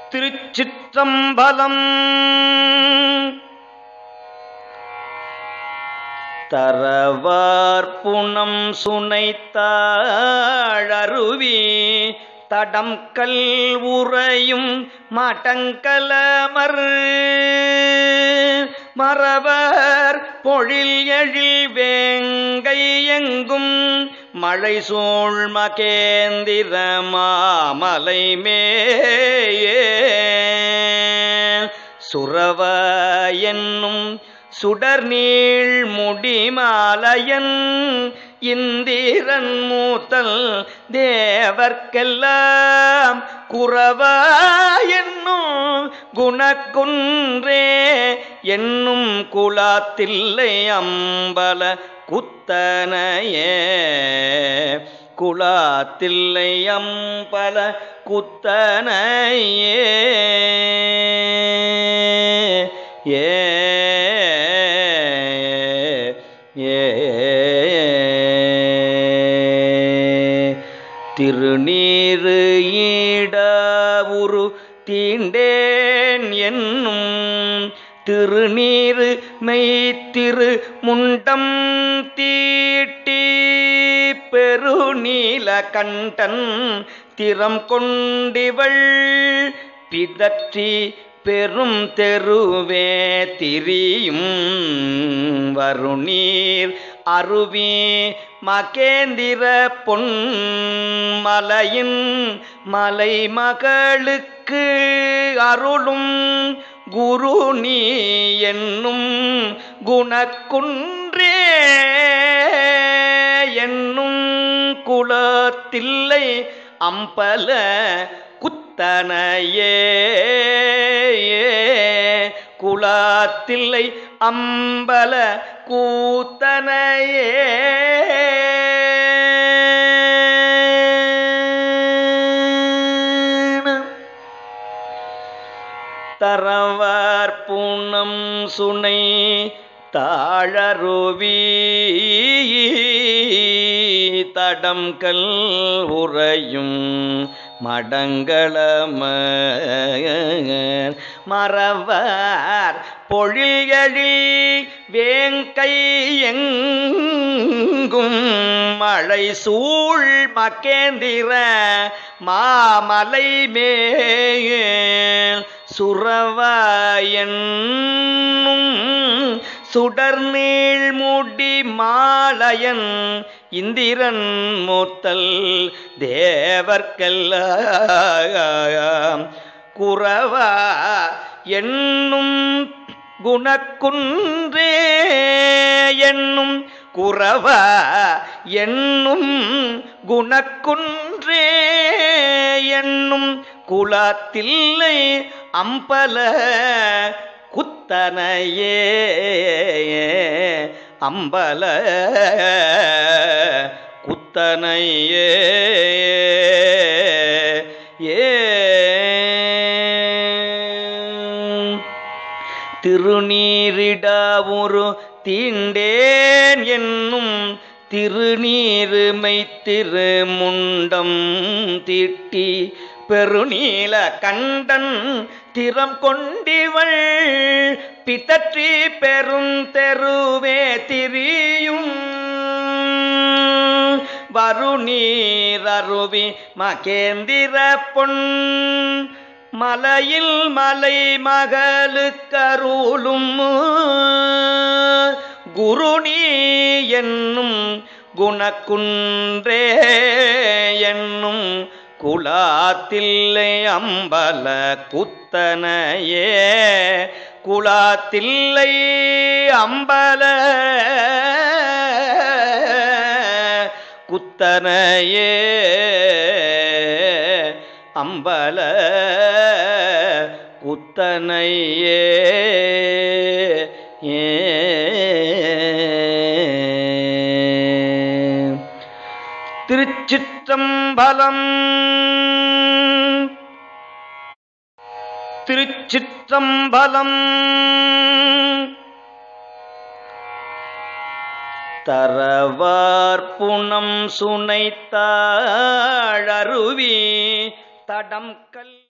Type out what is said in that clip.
திருச்சிற்றம்பலம் தரவார்ப்புணம் சுனைத்தாழருவி தடம் கல் உறையும் மடங்கலமர் மறவர் பொழில் எழில் வேங்கை எங்கும் மழை சூழ் மகேந்திர மாமலை மேயே சுரவ என்னும் சுடர்நீள் முடிமாலையன் இந்திரன் மூத்தல் தேவர்க்கெல்லாம் குறவா என்னும் குணக்குன்றே என்னும் குலாத்தில்லை அம்பல குத்தனையே குலாத்தில்லை அம்பல குத்தனையே ஏ ஏ திருநீரு ஈடாவுரு தீண்டேன் என்னும் திருநீரு மெய்த்திரு முண்டம் தீட்டி பெருநீல கண்டன் திறம் கொண்டிவள் பிதற்றி பெரும் தெருவே திரியும் வருநீர் அருவி மகேந்திர பொன் மலையின் மலை மகளுக்கு அருளும் குரு நீ என்னும் குணக்குன்றே என்னும் குலத்தில்லை அம்பல குத்தனையே குலாத்தில்லை அம்பல கூத்தனையே தரவார் பூணம் சுனை தாழருவி தடம் கல் உறையும் மடங்களம மறவார் பொழில்களில் வேங்கை எங்கும் மழை சூழ் மகேந்திர மாமலை மேல் சுரவாயன்னும் சுடர்நீள் முடி மாலையன் இந்திரன் மூத்தல் தேவர்க்கெல்லாம் குறவா என்னும் குணக்குன்றே என்னும் குறவா என்னும் குணக்குன்றே என்னும் குலத்தில்லை அம்பல குத்தனையே அம்பல குத்தனையே ஏ திருநீரிடாவுரு தீண்டேன் என்னும் திருநீருமை திருமுண்டம் தீட்டி பெருநீல கண்டன் திறம் கொண்டிவள் பிதற்றி பெரும் தெருவே திரியும் வருநீரருவி மகேந்திர பொன் மலையில் மலை மகளுக்கருளும் குருணி என்னும் குணக்குன்றே என்னும் குலாத்தில்லை அம்பல குத்தனையே குலாத்தில்லை அம்பல குத்தனையே அம்பல குத்தனையே ஏ திருச்சிற்றம்பலம் திருச்சிற்றம்பலம் தரவார்ப்புணம் சுனைத்தாழருவி தடம் கல்